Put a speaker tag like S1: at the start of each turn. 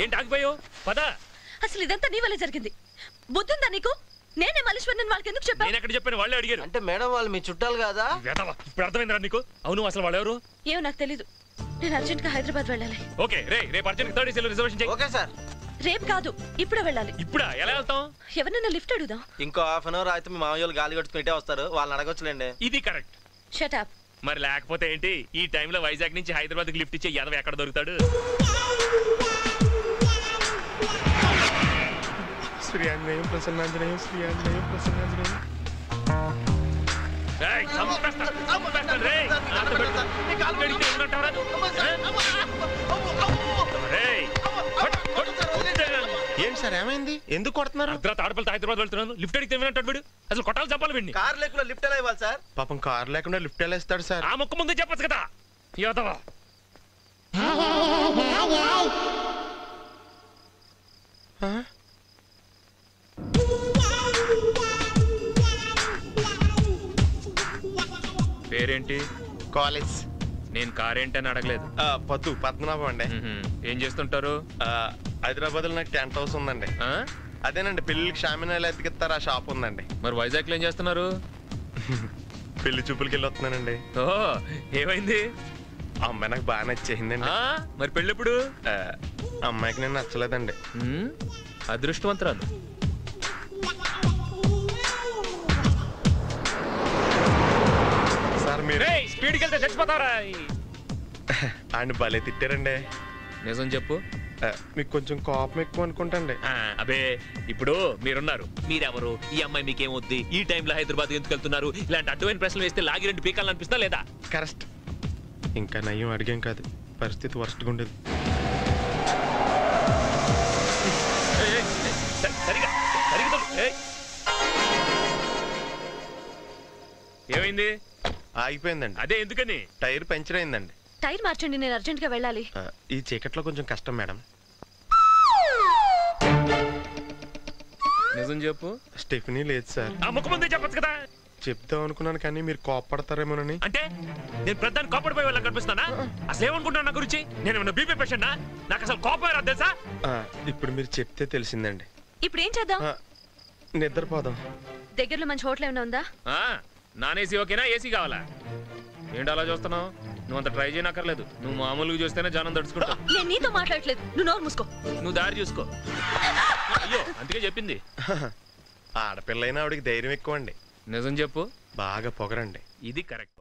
S1: ఏంటి ఆగిపోయావు పద
S2: అసలు ఇదంతా నీ వల్లే జరిగింది బుద్ధుందా నీకు నేనే మల్లీశ్వర్ వాళ్ళకి ఎందుకు చెప్పాను
S1: నేను ఎక్కడ చెప్పాను వాళ్ళే అడిగారు
S3: అంటే మేడం వాళ్ళు మీ చుట్టాలు కాదా
S1: వెధవ. ఇప్పుడు అర్థమైందిరా నీకు అవును అసలు వాళ్ళు ఎవరు
S2: ఏమో నాకు తెలీదు నేను అర్జెంట్ గా హైదరాబాద్ వెళ్ళాలి
S1: ఓకే రే రేపు అర్జెంట్ థర్డ్ ఏసీలో రిజర్వేషన్ చేయి
S3: ఓకే సార్
S2: రేపు కాదు ఇప్పుడే వెళ్ళాలి
S1: ఇప్పుడా ఎలా వెళ్తాం
S2: ఎవరినైనా లిఫ్ట్ అడుగుదాం
S3: ఇంకో హాఫ్ అన్ అవర్ అయితే మీ మామయ్య వాళ్ళు గాలి కొట్టుకుంటే వస్తారు వాళ్ళని అడగొచ్చులేండి
S1: ఇది కరెక్ట్
S2: షట్ అప్
S1: మరి లేకపోతే ఏంటి ఈ టైంలో వైజాగ్ నుంచి హైదరాబాద్ కి లిఫ్ట్ ఇచ్చే యాదవ్ ఎక్కడ దొరుకుతాడు
S4: శ్రీ ఆంజనేయం ప్రసన్నాంజనేయం శ్రీ ఆంజనేయం ప్రసన్నాంజనేయం
S1: రేయ్, చంపేస్తా, చంపేస్తా, రేయ్. నాతో పెట్టు. అక్కడికి ఏమంటావురా? రేయ్, కొట్టు, కొట్టు, కొట్టేయాలి.
S4: ఏంటి సార్ ఏమైంది ఎందుకు కొడుతున్నారు
S1: అర్ధరాత్రి ఆడపిల్లతో హైదరాబాద్ వెళ్తున్నాను లిఫ్ట్ అడిగితే ఏమంటాడు వీడు అసలు కొట్టాలి చంపాలి వీడిని
S3: కార్ లేకుండా లిఫ్ట్ ఎలా ఇవ్వాలి సార్
S4: పాపం కారు లేకుండా లిఫ్ట్ ఎలా ఇస్తాడు సార్
S1: ఆ మొక్క ముందే చెప్పచ్చు కదా యోదవా
S4: ఆ?
S1: పేరేంటి
S4: కాలేజ్
S1: నేను కారేంటని అడగలేదు
S4: ఆ, పద్దు పద్మనాభం అండి
S1: మ్మ్హ్మ్. ఏం చేస్తుంటారు
S4: ఆ, హైదరాబాద్ లో నాకు టెంట్ హౌస్ ఉందండి
S1: ఆ?
S4: అదేనండి పెళ్లికి షామినాలు ఎత్తికిస్తారు ఆ షాప్ ఉందండి
S1: మరి వైజాగ్ లో ఏం చేస్తున్నారు
S4: పెళ్లి చూపులకి వెళ్ళి వస్తున్నానండి
S1: ఓ ఏమైంది
S4: ఆ అమ్మాయి నాకు బాగా నచ్చేసిందండి
S1: ఆ మరి పెళ్ళెప్పుడు
S4: ఆ, ఆ అమ్మాయికి నేను నచ్చలేదండి
S1: మ్మ్. అదృష్టవంతురాలు
S4: సార్ మీరు
S1: రేయ్ స్పీడ్కి వెళ్తే చచ్చిపోతారా
S4: ఆయన భలే తిట్టారండి
S1: నిజం చెప్పు
S4: ఆ, మీకు కొంచెం కోపం ఎక్కువ అనుకుంటండి
S1: ఆ, అబే ఇప్పుడు మీరున్నారు మీరెవరు ఈ అమ్మాయి మీకేమొద్ది ఈ టైంలో హైదరాబాద్ ఎందుకు వెళ్తున్నారు ఇలాంటి అడ్డమైన ప్రశ్నలు వేస్తే లాగి రెండు పీకాలని అనిపిస్తా లేదా
S4: కరెక్ట్ ఇంకా నయ్యం అడిగాం కాదు పరిస్థితి వర్స్ట్గా ఉండేది
S1: ఏయ్, ఏయ్, ఏయ్, సరి- సరిగా సరిగా తోలు. ఏయ్. ఏమైంది
S4: ఆగిపోయిందండి
S1: అదే ఎందుకని
S4: టైర్ పంచర్ అయిందండి
S2: టైర్ మార్చండి నేను అర్జెంట్ గా వెళ్ళాలి
S4: ఆ, ఈ చీకట్లో కొంచెం కష్టం మేడం
S1: నిజం చెప్పు
S4: స్టెఫినీ లేదు సార్
S1: ఆ ముఖ ముందే చెప్పొచ్చు కదా
S4: చెప్దాం అనుకున్నాను కానీ మీరు కోపడతారేమోనని
S1: అంటే నేను ప్రధాని కోపడిపోయే వాళ్ళకి కనిపిస్తానా అసలు ఏమనుకుంటున్నా నా గురించి నేను ఏమన్నా బీపీ పేషెంట్ నాకు అసలు కోపం రాదు తెలుసా
S4: ఆ, ఇప్పుడు మీరు చెప్తే తెలిసిందండి
S2: ఇప్పుడు ఏం చేద్దాం
S4: ఆ, నిద్రపోదాం
S2: దగ్గరలో మంచి హోటల్ ఏమైనా ఉందా
S1: ఆ, నాన్ ఏసీ ఓకేనా ఏసీ కావాలా ఏంటి అలా చూస్తున్నావు నువ్వు అంత ట్రై చేయనక్కర్లేదు నువ్వు మామూలుగా చూస్తేనే జనం తడుచుకుంటావు
S2: నేను నీతో మాట్లాడట్లేదు నువ్వు నోరు మూసుకో
S1: నువ్వు దారి చూసుకో అయ్యో అందుకే చెప్పింది
S4: ఆడపిల్లైనా ఆవిడకి ధైర్యం ఎక్కువ అండి
S1: నిజం చెప్పు
S4: బాగా పొగరండి
S1: ఇది కరెక్ట్